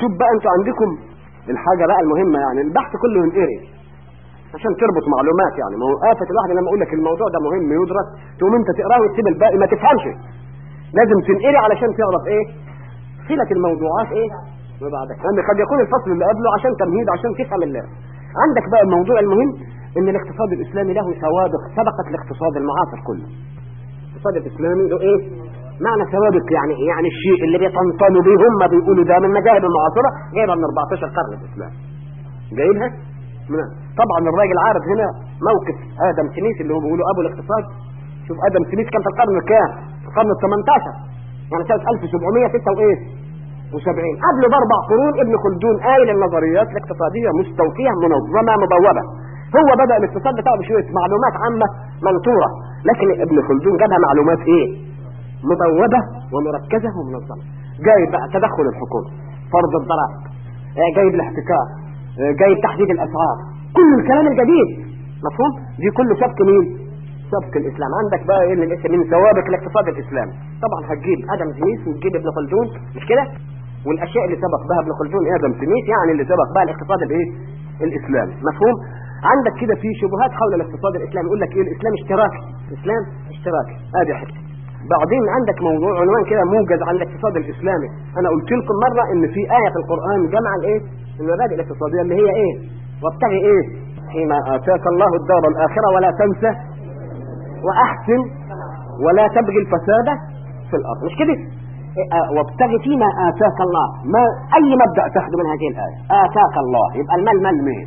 شوف بقى انتوا عندكم الحاجة بقى المهمة يعني البحث كله ينقري عشان تربط معلومات يعني ما هو آفة الواحد لما اقول لك الموضوع ده مهم يدرس تقوم انت تقراه وتسيب الباقي ما تفهمش لازم تنقري علشان تعرف ايه صلة الموضوعات ايه وبعدك لان قد يكون الفصل اللي قبله عشان تمهيد عشان تفهم الله عندك بقى الموضوع المهم ان الاقتصاد الاسلامي له سوابق سبقت الاقتصاد المعاصر كله الاقتصاد الاسلامي له ايه معنى سوابق يعني ايه يعني الشيء اللي بيطنطنوا بيه هم بيقولوا ده من مذاهب المعاصرة جايبها من 14 قرن الاسلام جايبها من طبعا الراجل عارف هنا موقف ادم سميث اللي هو بيقولوا ابو الاقتصاد شوف ادم سميث كان في القرن الكام في القرن ال 18 يعني سنة 1706 وايه و70 قبله باربع قرون ابن خلدون قايل النظريات الاقتصادية مستوفية منظمة مبوبة هو بدأ الاقتصاد بتاعه بشوية معلومات عامة منطورة لكن ابن خلدون جابها معلومات ايه مبوبة ومركزة ومنظمة جايب بقى تدخل الحكومة فرض الضرائب آه، جايب الاحتكار آه، جايب تحديد الاسعار كل الكلام الجديد مفهوم دي كله سبك مين سبك الاسلام عندك بقى ايه اللي من سوابق الاقتصاد الاسلامي طبعا هتجيب ادم سميث وتجيب ابن خلدون مش كده والاشياء اللي سبق بها ابن خلدون إيه ادم سميث يعني اللي سبق بها الاقتصاد الايه الاسلامي مفهوم عندك كده في شبهات حول الاقتصاد الاسلامي يقول لك ايه الاسلام اشتراكي الاسلام اشتراكي ادي حته بعدين عندك موضوع عنوان كده موجز عن الاقتصاد الاسلامي انا قلت لكم مره ان في ايه في القران جمع الايه المبادئ الاقتصاديه اللي هي ايه وابتغي ايه فيما اتاك الله الدار الاخره ولا تنسى واحسن ولا تبغي الفساد في الارض مش كده إيه، آه، وابتغي فيما اتاك الله ما اي مبدا تاخذه من هذه الايه اتاك الله يبقى المال مال مين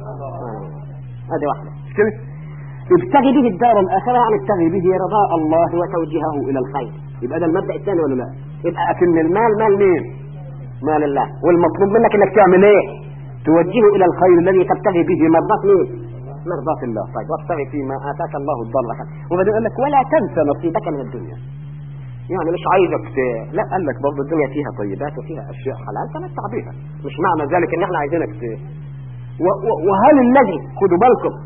هذه واحده مش كده ابتغي به الدار الاخره يعني ابتغي به رضاء الله وتوجيهه الى الخير يبقى ده المبدا الثاني ولا لا يبقى اكن المال مال مين مال الله والمطلوب منك انك تعمل ايه توجهه الى الخير الذي تبتغي به مرضات مين مرضات الله طيب وابتغي فيما اتاك الله الدار الاخره وبعدين يقول لك ولا تنسى نصيبك من الدنيا يعني مش عايزك ت... لا قال لك برضه الدنيا فيها طيبات وفيها اشياء حلال تمتع بها مش معنى ذلك ان احنا عايزينك ت... و... و... وهل الذي خدوا بالكم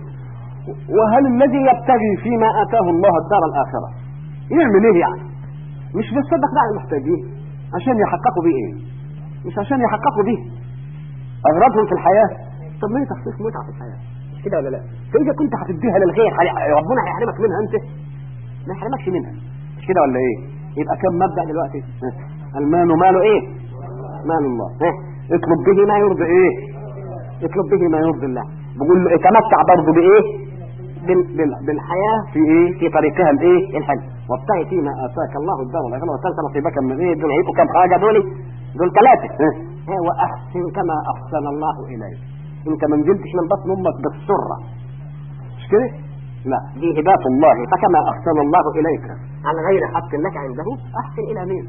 وهل الذي يبتغي فيما اتاه الله الدار الاخره يعمل ايه يعني مش بيصدق بقى المحتاجين عشان يحققوا بيه ايه مش عشان يحققوا بيه اغراضهم في الحياه طب ليه تخصيص متعه في الحياه مش كده ولا لا فاذا كنت هتديها للغير هي- ربنا هيحرمك منها انت ما يحرمكش منها مش كده ولا ايه يبقى كم مبدا دلوقتي ها. المال ماله ايه مال الله ها. اطلب به ما يرضي ايه اطلب به ما يرضي الله بقول له تمتع برضه بايه بال بال بالحياه في ايه في طريقها الايه الحلو وابتغي فيما اتاك الله الدار الاخره وتنسى نصيبك من ايه دول هيبقوا كم حاجه دول دول ثلاثه ها. ها. واحسن كما احسن الله اليك انت ما نزلتش من بطن امك بالسره مش كده لا دي هبات الله فكما احسن الله اليك على غير حق لك عنده احسن الى مين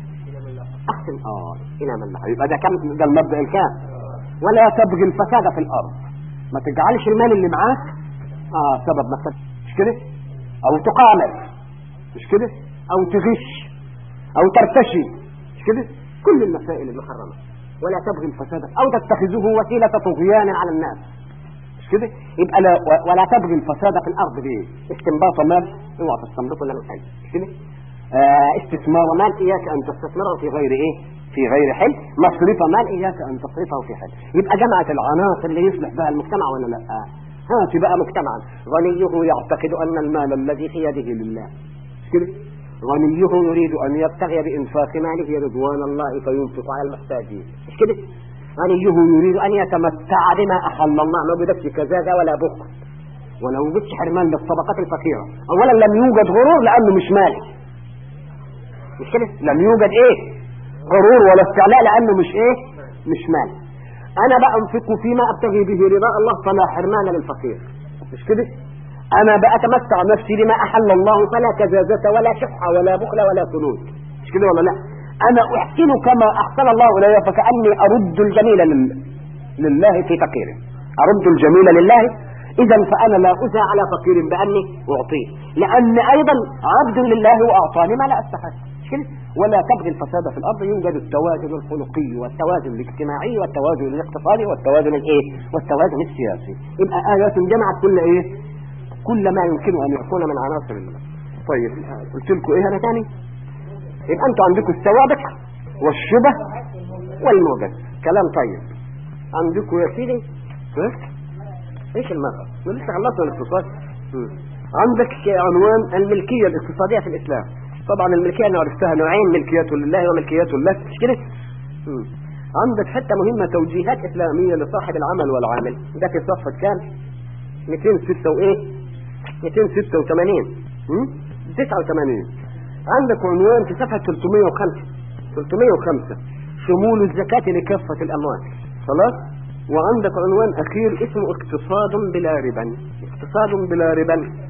احسن اه الى من له يبقى ده كم ده المبدا الكام ولا تبغي الفساد في الارض ما تجعلش المال اللي معاك اه سبب مفسد مش كده او تقامر مش كده او تغش او ترتشي مش كده كل المسائل المحرمه ولا تبغي الفساد او تتخذه وسيله طغيان على الناس مش كده يبقى لا ولا تبغي الفساد في الارض بايه استنباط مال اوعى تستنبطه الا من حي مش كده آه استثمار مال اياك ان تستثمره في غير ايه في غير حل مصرف مال اياك ان تصرفه في حل يبقى جمعت العناصر اللي يصلح بها المجتمع ولا لا آه. هات بقى مجتمعا غنيه يعتقد ان المال الذي في يده لله مش كده غنيه يريد ان يبتغي بانفاق ماله رضوان الله فينفق على المحتاجين مش كده غنيه يريد ان يتمتع بما احل الله ما وجدتش كزازه ولا بخل ولا وجدش حرمان للطبقات الفقيره اولا لم يوجد غرور لانه مش مالي مش كده لم يوجد ايه غرور ولا استعلاء لانه مش ايه مش مالي انا بقى انفق فيما ابتغي به رضاء الله فلا حرمان للفقير مش كده انا بقى اتمتع نفسي بما احل الله فلا كزازة ولا شح ولا بخل ولا كنود مش كده ولا لا انا احسن كما احسن الله الي فكاني ارد الجميل لل... لله في فقيره ارد الجميل لله اذا فانا لا اسى على فقير باني اعطيه لان ايضا عبد لله واعطاني ما لا استحق مش كده ولا تبغي الفساد في الارض يوجد التوازن الخلقي والتوازن الاجتماعي والتوازن الاقتصادي والتوازن الايه والتوازن السياسي يبقى ايات جمعت كل ايه كل ما يمكن ان يكون من عناصر الله طيب قلت لكم ايه انا تاني يبقى انتوا عندكم السوابق والشبه والموجز كلام طيب عندكم يا سيدي ها؟ ايش المرأة لسه خلصنا الاقتصاد مم. عندك عنوان الملكية الاقتصادية في الإسلام طبعا الملكية أنا عرفتها نوعين ملكية لله وملكية لك مش كده مم. عندك حتة مهمة توجيهات إسلامية لصاحب العمل والعامل ده في صفحة كام 206 وإيه 286 مم؟ 89 عندك عنوان في صفحة 305 305 شمول الزكاة لكافة الأموال خلاص وعندك عنوان أخير اسمه اقتصاد بلا ربا اقتصاد بلا ربا